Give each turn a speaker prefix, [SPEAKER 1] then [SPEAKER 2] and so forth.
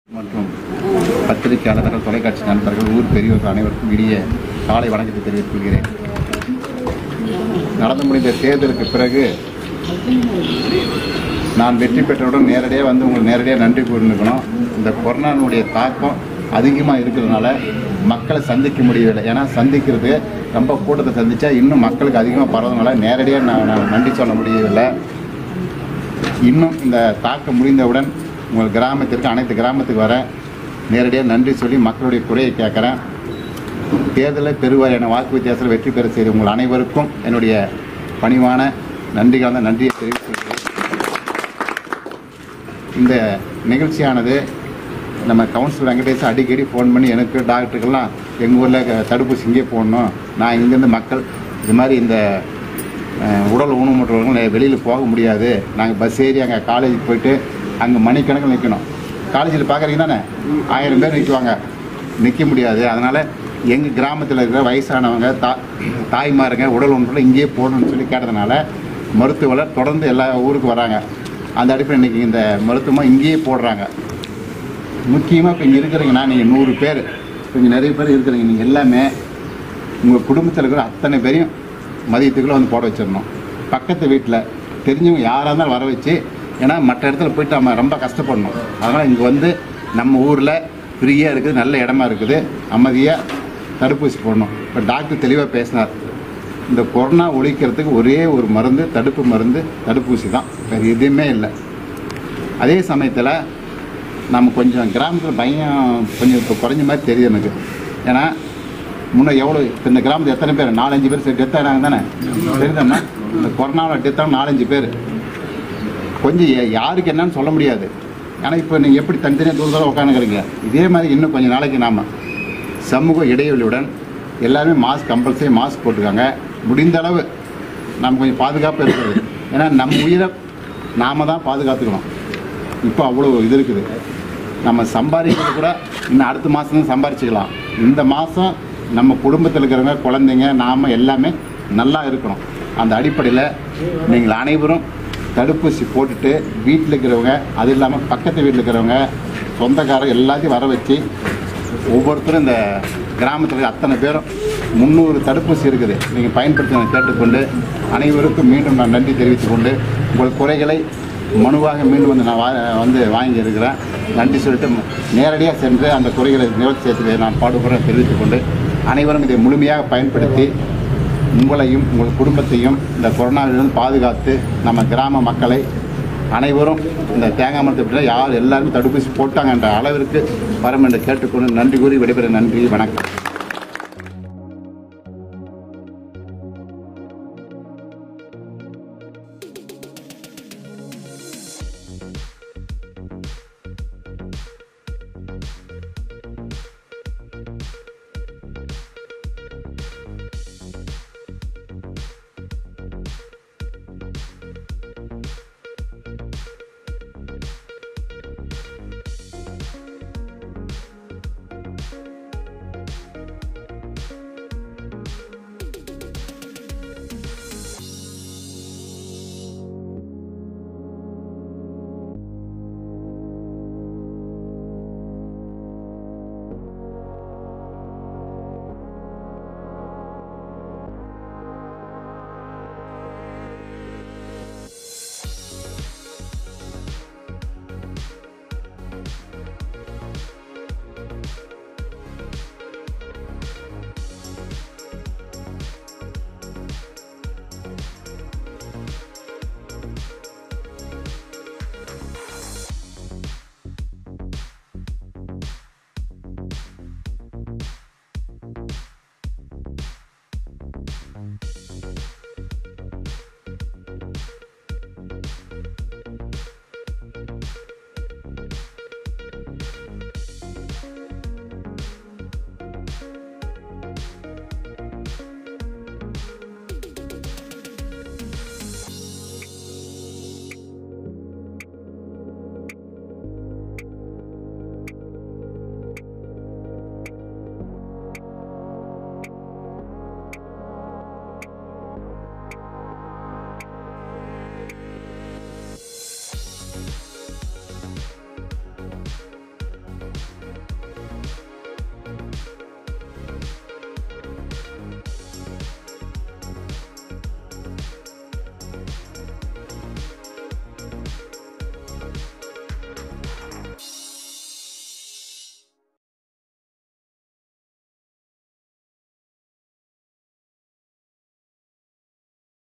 [SPEAKER 1] மற்றும் பத்திரிகையாளர்கள் தொலைக்காட்சி நண்பர்கள் ஊர் பெரியவர்கள் அனைவருக்கும் இனிய காலை வணக்கத்தை தெரிவித்துக் கொள்கிறேன் நடந்து முடிந்த தேர்தலுக்கு பிறகு நான் வெற்றி பெற்றவுடன் நேரடியாக வந்து உங்களுக்கு நேரடியாக நன்றி கூறிருக்கணும் இந்த கொரோனானுடைய தாக்கம் அதிகமாக இருக்கிறதுனால மக்களை சந்திக்க முடியவில்லை ஏன்னா சந்திக்கிறது ரொம்ப கூட்டத்தை சந்தித்தா இன்னும் மக்களுக்கு அதிகமாக பரவதுனால நேரடியாக நான் நான் நன்றி சொல்ல முடியவில்லை இன்னும் இந்த தாக்கம் முடிந்தவுடன் உங்கள் கிராமத்திற்கு அனைத்து கிராமத்துக்கு வர நேரடியாக நன்றி சொல்லி மக்களுடைய குறையை கேட்குறேன் தேர்தலில் பெருவாரியான வாக்கு வித்தியாசத்தில் வெற்றி பெற செய்த உங்கள் அனைவருக்கும் என்னுடைய பணிவான நன்றி கலந்த நன்றியை தெரிவித்துள்ளேன் இந்த நிகழ்ச்சியானது நம்ம கவுன்சிலர் வெங்கடேஷ் அடிக்கடி ஃபோன் பண்ணி எனக்கு டாக்டருக்கெல்லாம் எங்கள் ஊரில் தடுப்பூசி இங்கே போடணும் நான் இங்கேருந்து மக்கள் இது மாதிரி இந்த அஹ், உடல் ஊனமுற்றவர்கள் வெளியில் போக முடியாது நாங்கள் பஸ் ஏறி அங்கே காலேஜுக்கு போயிட்டு அங்கே மணிக்கணக்கில் நிற்கணும் காலேஜில் பார்க்குறீங்க தானே ஆயிரம் பேர் நிற்குவாங்க நிற்க முடியாது அதனால் எங்கள் கிராமத்தில் இருக்கிற வயசானவங்க தா தாய்மாருங்க உடல் ஊனமுற்ற இங்கேயே போடணும்னு சொல்லி கேட்டதுனால மருத்துவர்கள் தொடர்ந்து எல்லா ஊருக்கு வராங்க அந்த அடிப்படையில் இன்றைக்கி இந்த மருத்துவம் இங்கேயே போடுறாங்க முக்கியமாக இப்போ இங்கே இருக்கிறீங்கன்னா நீங்கள் நூறு பேர் கொஞ்சம் நிறைய பேர் இருக்கிறீங்க நீங்கள் எல்லாமே உங்கள் குடும்பத்தில் இருக்கிற அத்தனை பேரையும் மதியத்துக்குள்ளே வந்து போட வச்சிடணும் பக்கத்து வீட்டில் தெரிஞ்சவங்க யாராக இருந்தாலும் வர வச்சு ஏன்னா மற்ற இடத்துல போயிட்டு நம்ம ரொம்ப கஷ்டப்படணும் அதனால் இங்கே வந்து நம்ம ஊரில் ஃப்ரீயாக இருக்குது நல்ல இடமா இருக்குது அமைதியாக தடுப்பூசி போடணும் இப்போ டாக்டர் தெளிவாக பேசினார் இந்த கொரோனா ஒழிக்கிறதுக்கு ஒரே ஒரு மருந்து தடுப்பு மருந்து தடுப்பூசி தான் வேறு எதுவுமே இல்லை அதே சமயத்தில் நம்ம கொஞ்சம் கிராமத்தில் பையன் கொஞ்சம் இப்போ குறைஞ்ச மாதிரி தெரியுது எனக்கு ஏன்னா முன்ன எவ்வளோ இப்போ இந்த கிராமத்தில் எத்தனை பேர் நாலஞ்சு பேர் டெத் ஆனாங்க தானே தெரியுதாண்ணா இந்த கொரோனாவில் டெத் ஆன நாலஞ்சு பேர் கொஞ்சம் யா- யாருக்கு என்னன்னு சொல்ல முடியாது ஏன்னா இப்போ நீங்கள் எப்படி தனித்தனியாக தூர தூரம் உட்காந்துக்கிறீங்க இதே மாதிரி இன்னும் கொஞ்சம் நாளைக்கு நாம் சமூக இடைவெளியுடன் எல்லாருமே மாஸ்க் கம்பல்சரி மாஸ்க் போட்டுக்காங்க முடிந்த அளவு நம்ம கொஞ்சம் பாதுகாப்பாக இருக்கிறது ஏன்னா நம்ம உயிரை நாம தான் பாதுகாத்துக்கணும் இப்போ அவ்வளோ இது இருக்குது நம்ம சம்பாதிக்கிறது கூட இன்னும் அடுத்த மாதம் தான் சம்பாரிச்சுக்கலாம் இந்த மாதம் நம்ம குடும்பத்தில் இருக்கிறவங்க குழந்தைங்க நாம் எல்லாமே நல்லா இருக்கணும் அந்த அடிப்படையில் நீங்கள் அனைவரும் தடுப்பூசி போட்டுட்டு வீட்டில் இருக்கிறவங்க அது இல்லாமல் பக்கத்து வீட்டில் இருக்கிறவங்க சொந்தக்காரங்க எல்லாத்தையும் வர வச்சு ஒவ்வொருத்தரும் இந்த கிராமத்தில் இருக்க அத்தனை பேரும் முந்நூறு தடுப்பூசி இருக்குது நீங்கள் பயன்படுத்த கேட்டுக்கொண்டு அனைவருக்கும் மீண்டும் நான் நன்றி தெரிவித்துக் கொண்டு உங்கள் குறைகளை மனுவாக மீண்டும் வந்து நான் வா வந்து வாங்கி இருக்கிறேன் நன்றி சொல்லிட்டு நேரடியாக சென்று அந்த குறைகளை நிவர்த்தி செய்யறதுக்கு நான் பாடுபடுறேன் தெரிவித்துக் கொண்டு அனைவரும் இதை முழுமையாக பயன்படுத்தி உங்களையும் உங்கள் குடும்பத்தையும் இந்த கொரோனாவிலிருந்து பாதுகாத்து நம்ம கிராம மக்களை அனைவரும் இந்த தேங்காய் மரத்தை விட யார் எல்லாருமே தடுப்பூசி போட்டாங்கன்ற அளவிற்கு வரும் என்று கேட்டுக்கொண்டு நன்றி கூறி விடைபெற நன்றி வணக்கம்